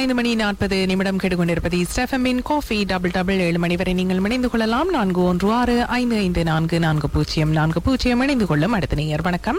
ஐந்து மணி நாற்பது நிமிடம் கெடுகொண்டிருப்பது ஸ்டெஃபமின் காஃபி டபுள் டபுள் ஏழு மணி வரை நீங்கள் இணைந்து கொள்ளலாம் நான்கு ஒன்று ஆறு ஐந்து ஐந்து நான்கு நான்கு பூஜ்ஜியம் நான்கு பூஜ்ஜியம் இணைந்து கொள்ளும் அடுத்த நேயர் வணக்கம்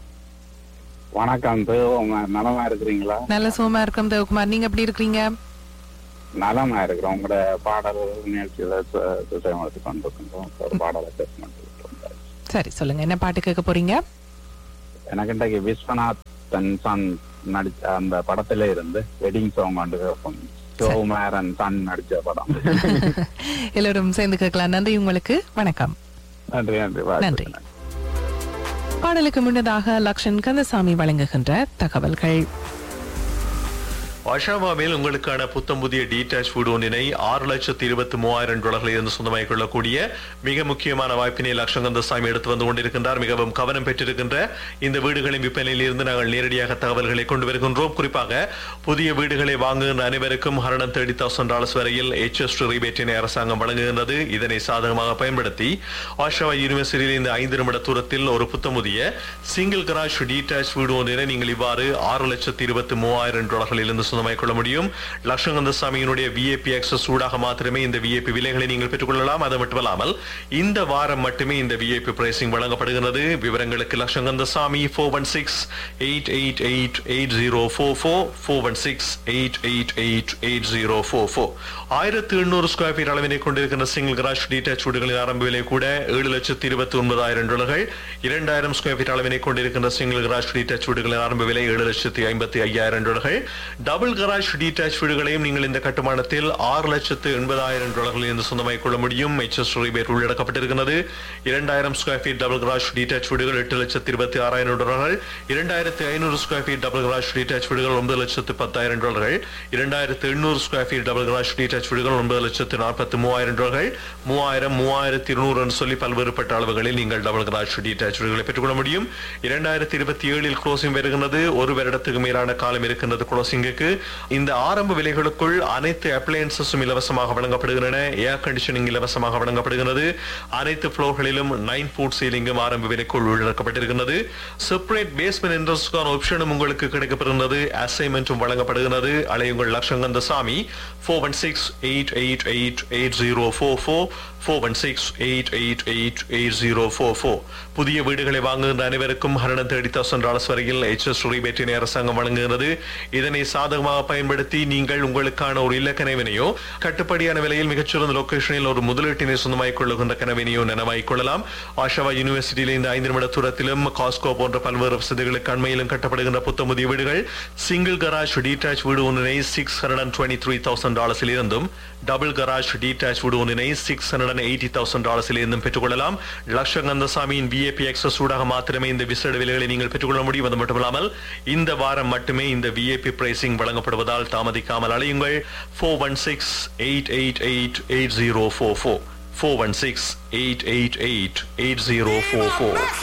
வணக்கம் தேவம் நலமா இருக்கிறீங்களா நல்ல சோமா இருக்கும் தேவகுமார் நீங்க எப்படி இருக்கிறீங்க நலமா இருக்கிறோம் உங்களோட பாடல் நிகழ்ச்சியில சுத்தம் எடுத்து கொண்டிருக்கின்றோம் ஒரு பாடலை பேச சரி சொல்லுங்க என்ன பாட்டு கேட்க போறீங்க எனக்கு இன்றைக்கு விஸ்வநாதன் சன் நடிச்ச அந்த படத்துல இருந்து வெட்டிங் சாங் கொண்டு கேட்போம் சிவகுமாரன் சன் நடிச்ச படம் எல்லோரும் சேர்ந்து கேட்கலாம் நன்றி உங்களுக்கு வணக்கம் நன்றி நன்றி நன்றி. வாழ்த்துக்கள். பாடலுக்கு முன்னதாக லக்ஷன் கந்தசாமி வழங்குகின்ற தகவல்கள் அஷாவாவில் உங்களுக்கான புத்தம் புதிய டீடாச் ஃபுட் ஒன்றினை ஆறு லட்சத்தி இருபத்தி மூவாயிரம் டாலர்களில் இருந்து சொந்தமாகிக் கொள்ளக்கூடிய மிக முக்கியமான வாய்ப்பினை லட்சங்கந்தசாமி எடுத்து வந்து கொண்டிருக்கின்றார் மிகவும் கவனம் பெற்றிருக்கின்ற இந்த வீடுகளின் விற்பனையில் இருந்து நாங்கள் நேரடியாக தகவல்களை கொண்டு வருகின்றோம் குறிப்பாக புதிய வீடுகளை வாங்குகின்ற அனைவருக்கும் ஹரணம் தேர்ட்டி தௌசண்ட் டாலர்ஸ் வரையில் எச்எஸ் ரிபேட்டினை அரசாங்கம் வழங்குகின்றது இதனை சாதகமாக பயன்படுத்தி ஆஷாவா யூனிவர்சிட்டியில் இந்த ஐந்து நிமிட தூரத்தில் ஒரு புத்தமுதிய சிங்கிள் கராஜ் டீடாச் வீடு ஒன்றினை நீங்கள் இவ்வாறு ஆறு லட்சத்தி இருபத்தி மூவாயிரம் டாலர்களில் இருந்து சொந்தமாக்கிக் கொள்ள முடியும் லட்சங்கந்த சாமியினுடைய விஏபி ஆக்சஸ் ஊடாக மாத்திரமே இந்த விஏபி விலைகளை நீங்கள் பெற்றுக்கொள்ளலாம் அது மட்டுமல்லாமல் இந்த வாரம் மட்டுமே இந்த விஐபி பிரைசிங் வழங்கப்படுகிறது விவரங்களுக்கு Latchakantha Sami four one six eight eight eight eight zero four four four one six eight eight eight eight zero four four ஆயிரத்தி எண்ணூறு ஸ்கொயர் ஃபீட் அளவினை கொண்டிருக்கின்ற சிங்கிள் கராஜ் டீடாச் வீடுகளின் ஆரம்ப விலை கூட ஏழு லட்சத்தி இருபத்தி ஒன்பதாயிரம் டாலர்கள் இரண்டாயிரம் ஸ்கொயர் ஃபீட் அளவினை கொண்டிருக்கின்ற சிங்கிள் கராஜ் டீடாச் வீடுகளின் ஆரம்ப விலை ஏழு லட்சத்தி ஐம்பத்தி ஐயாயிரம் டாலர்கள் டபுள் கராஜ் டீடாச் வீடுகளையும் நீங்கள் இந்த கட்டுமானத்தில் ஆறு லட்சத்து எண்பதாயிரம் டாலர்களில் இருந்து சொந்தமாக்கிக் கொள்ள முடியும் எச்எஸ் ரிபேட் உள்ளடக்கப்பட்டிருக்கிறது இரண்டாயிரம் square feet double garage detach வீடுகள் எட்டு லட்சத்து இருபத்தி ஆறாயிரம் டாலர்கள் இரண்டாயிரத்து ஐநூறு square feet double garage detach வீடுகள் ஒன்பது லட்சத்து பத்தாயிரம் டாலர்கள் இரண்டாயிரத்து எண்ணூறு square feet double garage detach வீடுகள் ஒன்பது லட்சத்து நாற்பத்தி மூவாயிரம் டாலர்கள் மூவாயிரம் மூவாயிரத்தி இருநூறு சொல்லி பல்வேறுபட்ட அளவுகளில் நீங்கள் டபுள் கராஜ் டீடாச் வீடுகளை பெற்றுக்கொள்ள முடியும் இரண்டாயிரத்தி இருபத்தி ஏழில் க்ளோசிங் வருகிறது ஒரு வருடத்துக்கு மேலான காலம் இருக்கின்றது க்ளோசிங்குக்கு இந்த ஆரம்ப விலைகளுக்குள் அனைத்து அப்ளையன்சஸும் இலவசமாக வழங்கப்படுகின்றன ஏர் கண்டிஷனிங் இலவசமாக வழங்கப்படுகிறது அனைத்து ஃப்ளோர்களிலும் நைன் ஃபுட் சீலிங்கும் ஆரம்ப விலைக்குள் உள்ளடக்கப்பட்டிருக்கிறது செப்பரேட் பேஸ்மெண்ட் இன்ட்ரெஸ்டுக்கான ஆப்ஷனும் உங்களுக்கு கிடைக்கப்படுகிறது அசைன்மெண்ட்டும் வழங்கப்படுகிறது அலையுங்கள் Latchakantha Sami four one six eight eight eight eight zero four four four one six eight eight eight eight zero four four புதிய வீடுகளை வாங்குகின்ற அனைவருக்கும் ஹண்ட்ரட் தேர்ட்டி தௌசண்ட் டாலர்ஸ் வரையில் எச்எஸ் ரிபேட்டினை அரசாங்கம் வழங்குகிறது இதனை சாதகமாக பயன்படுத்தி நீங்கள் உங்களுக்கான ஒரு இல்ல கனவினையோ கட்டுப்படியான விலையில் மிகச்சிறந்த லொகேஷனில் ஒரு முதலீட்டினை சொந்தமாக்கிக் கொள்ளுகின்ற கனவினையோ நனவாக்கிக் கொள்ளலாம் ஆஷாவா யூனிவர்சிட்டியில் இந்த ஐந்து நிமிட தூரத்திலும் காஸ்கோ போன்ற பல்வேறு வசதிகளுக்கு அண்மையிலும் கட்டப்படுகின்ற புத்த புதிய வீடுகள் சிங்கிள் கராஜ் டீடாச் வீடு ஒன்றினை six hundred and twenty three thousand டாலர்ஸில் இருந்தும் டபுள் கராஜ் டீடாச் வீடு ஒன்றினை six hundred and eighty thousand டாலர்ஸில் இருந்தும் பெற்றுக்கொள்ளலாம் லட்சங்கந்தசாமியின் விஏபி எக்ஸஸ் ஊடாக மாத்திரமே இந்த விசேட விலைகளை நீங்கள் பெற்றுக்கொள்ள முடியும் அது மட்டுமல்லாமல் இந்த வாரம் மட்டுமே இந்த விஏபி பிரைசிங் வழங்கப்படுவதால் தாமதிக்காமல் அழையுங்கள் four one six eight eight eight eight zero four four four one six eight eight eight eight zero four four